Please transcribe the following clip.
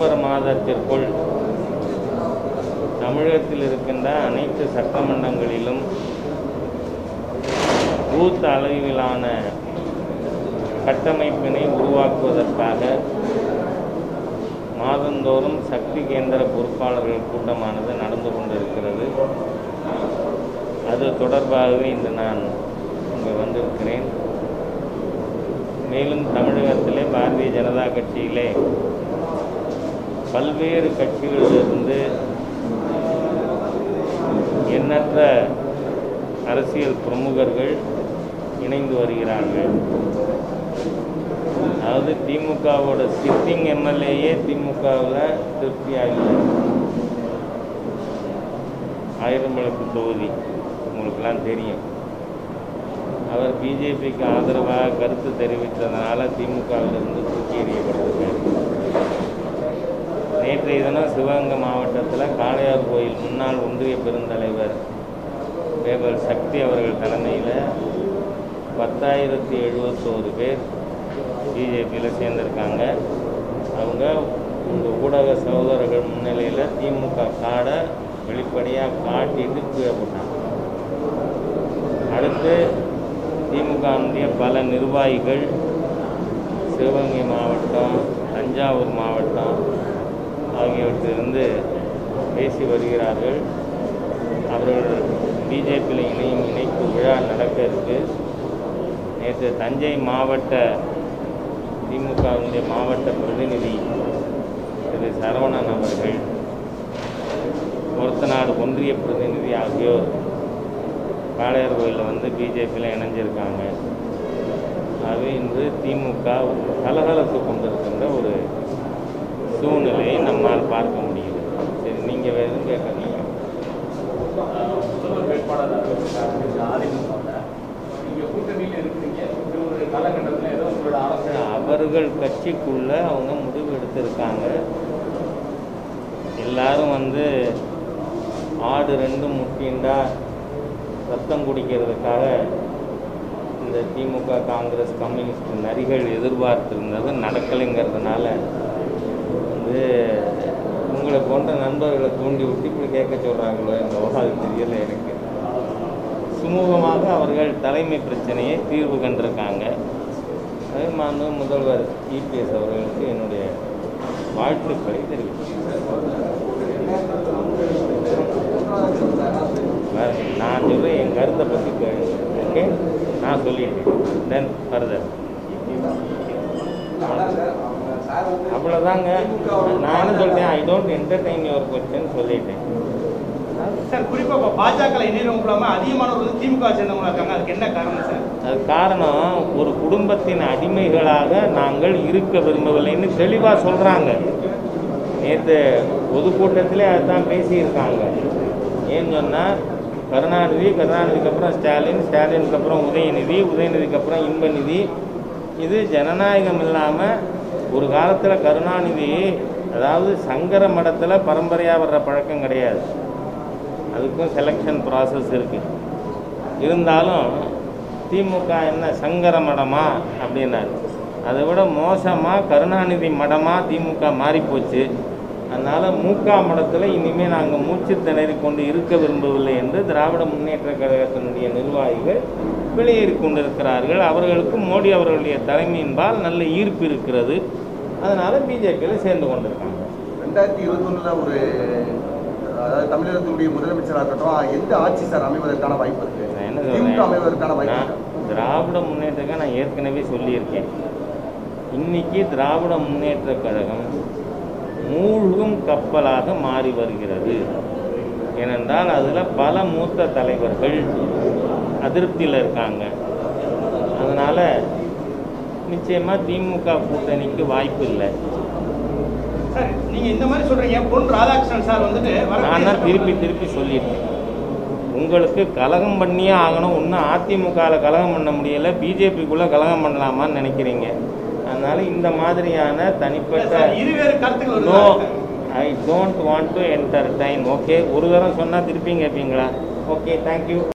November மாதத்திற்குள் தமிழகத்தில் இருக்கின்ற அனைத்து சட்டமன்றங்களிலும் பூத் அளவிலான கட்டமைப்பினை உருவாக்குவதற்காக மாதந்தோறும் சக்தி கேந்திர பொறுப்பாளர்கள் கூட்டமானது நடந்து கொண்டிருக்கிறது அது தொடர்பாகவே இன்று நான் இங்கே வந்திருக்கிறேன் மேலும் தமிழகத்திலே பாரதிய ஜனதா கட்சியிலே பல்வேறு கட்சிகளிலிருந்து எண்ணற்ற அரசியல் பிரமுகர்கள் இணைந்து வருகிறார்கள் அதாவது திமுகவோட சிட்டிங் எம்எல்ஏயே திமுகவில் திருப்தியாகல ஆயிரம்பலத்து தொகுதி உங்களுக்கெல்லாம் தெரியும் அவர் பிஜேபிக்கு ஆதரவாக கருத்து தெரிவித்ததனால திமுகவிலிருந்து தூக்கி எறியப்பட்டிருக்கார் நேற்றைய தினம் சிவகங்கை மாவட்டத்தில் காளையார் கோயில் முன்னாள் ஒன்றிய பெருந்தலைவர் வேவர் சக்தி அவர்கள் தலைமையில் பத்தாயிரத்தி எழுபத்தோரு பேர் பிஜேபியில் சேர்ந்திருக்காங்க அவங்க உங்கள் ஊடக சகோதரர்கள் முன்னிலையில் திமுக காடை வெளிப்படையாக காட்டிட்டு கீழே போட்டாங்க அடுத்து திமுகவுடைய பல நிர்வாகிகள் சிவகங்கை மாவட்டம் தஞ்சாவூர் மாவட்டம் ஆகியவற்றிலிருந்து பேசி வருகிறார்கள் அவர்கள் பிஜேபியில் இணையும் இணைப்பு விழா நடக்க இருக்கு நேற்று தஞ்சை மாவட்ட திமுகவினுடைய மாவட்ட பிரதிநிதி திரு சரவணன் அவர்கள் ஒருத்தநாடு ஒன்றிய பிரதிநிதி ஆகியோர் காளையார் கோயிலில் வந்து பிஜேபியில் இணைஞ்சிருக்காங்க அது இன்று திமுக கலகலத்து கொண்டிருக்கின்ற ஒரு சூழ்நிலையை நம்மால் பார்க்க முடியுது சரி நீங்கள் வேறு எதுவும் கேட்குறீங்க முதல்வர் வேட்பாளர் அறிவிச்சிருக்காரு அதிமுகவில் நீங்கள் கூட்டணியில் இருக்கிறீங்க இந்த ஒரு காலகட்டத்தில் ஏதோ உங்களோட அரசு அவர்கள் கட்சிக்குள்ள அவங்க முடிவு எடுத்திருக்காங்க எல்லாரும் வந்து ஆடு ரெண்டும் முட்டிண்டா ரத்தம் குடிக்கிறதுக்காக இந்த திமுக காங்கிரஸ் கம்யூனிஸ்ட் நரிகள் எதிர்பார்த்திருந்தது நடக்கலைங்கிறதுனால வந்து உங்களை போன்ற நண்பர்களை தூண்டி விட்டு இப்படி கேட்க சொல்கிறாங்களோ என்னவோ அது தெரியல எனக்கு சுமூகமாக அவர்கள் தலைமை பிரச்சனையை தீர்வு கண்டிருக்காங்க அதே மாண்பு முதல்வர் இபிஎஸ் அவர்களுக்கு என்னுடைய வாழ்த்துக்களை தெரிவிக்கிறேன் நான் சொல்கிறேன் என் கருத்தை பற்றி கேளு ஓகே நான் சொல்லிட்டேன் தென் ஃபர்தர் அவ்வளோதாங்க நான் என்ன சொல்லிட்டேன் I don't entertain your question சொல்லிட்டேன் சார் குறிப்பா இப்போ பாஜக இணையவங்க இல்லாம அதிகமானவர்கள் வந்து திமுக சேர்ந்தவங்களா இருக்காங்க அதுக்கு என்ன காரணம் சார் அது காரணம் ஒரு குடும்பத்தின் அடிமைகளாக நாங்கள் இருக்க விரும்பவில்லைன்னு தெளிவாக சொல்கிறாங்க நேற்று பொதுக்கூட்டத்திலே அதுதான் பேசியிருக்காங்க ஏன்னு சொன்னால் கருணாநிதி கருணாநிதிக்கு அப்புறம் ஸ்டாலின் ஸ்டாலினுக்கு அப்புறம் உதயநிதி உதயநிதிக்கு அப்புறம் இன்பநிதி இது ஜனநாயகம் இல்லாமல் ஒரு காலத்தில் கருணாநிதி அதாவது சங்கர மடத்தில் பரம்பரையாக வர்ற பழக்கம் கிடையாது அதுக்கும் செலெக்ஷன் ப்ராசஸ் இருக்குது இருந்தாலும் திமுக என்ன சங்கர மடமா அப்படின்னாரு அதை விட மோசமாக கருணாநிதி மடமாக திமுக மாறிப்போச்சு அதனால் மூக்கா மடத்தில் இனிமேல் நாங்கள் மூச்சு திணறி கொண்டு இருக்க விரும்பவில்லை என்று திராவிட முன்னேற்ற கழகத்தினுடைய நிர்வாகிகள் வெளியேறி கொண்டிருக்கிறார்கள் அவர்களுக்கு மோடி அவர்களுடைய தலைமையின்பால் நல்ல ஈர்ப்பு இருக்கிறது அதனால் பிஜேபியில் சேர்ந்து கொண்டிருக்காங்க ரெண்டாயிரத்தி இருபத்தொன்னுல ஒரு அதாவது தமிழகத்தினுடைய முதலமைச்சராக இருக்கட்டும் எந்த ஆட்சி சார் அமைவதற்கான வாய்ப்பு இருக்கு நான் என்ன திமுக அமைவதற்கான சொல்றேன் வாய்ப்பு நான் இருக்கா? திராவிட முன்னேற்றக்க நான் ஏற்கனவே சொல்லியிருக்கேன் இன்னைக்கு திராவிட முன்னேற்ற கழகம் மூழ்கும் கப்பலாக மாறி வருகிறது ஏனென்றால் அதில் பல மூத்த தலைவர்கள் அதிருப்தியில் இருக்காங்க அதனால் நிச்சயமாக திமுக கூட்டணிக்கு வாய்ப்பு இல்லை சார் நீங்க இந்த மாதிரி சொல்றீங்க பொன் ராதாகிருஷ்ணன் சார் வந்துட்டு நான் தான் திருப்பி திருப்பி சொல்லியிருக்கேன் உங்களுக்கு கலகம் பண்ணியே ஆகணும் இன்னும் அதிமுகவில் கலகம் பண்ண முடியல பிஜேபிக்குள்ளே கலகம் பண்ணலாமான்னு நினைக்கிறீங்க அதனால் இந்த மாதிரியான தனிப்பட்ட சார் இருவேறு கருத்துக்கள் நோ வருது I don't want to entertain okay ஒரு தரம் சொன்னால் திருப்பியும் கேட்பீங்களா ஓகே தேங்க்யூ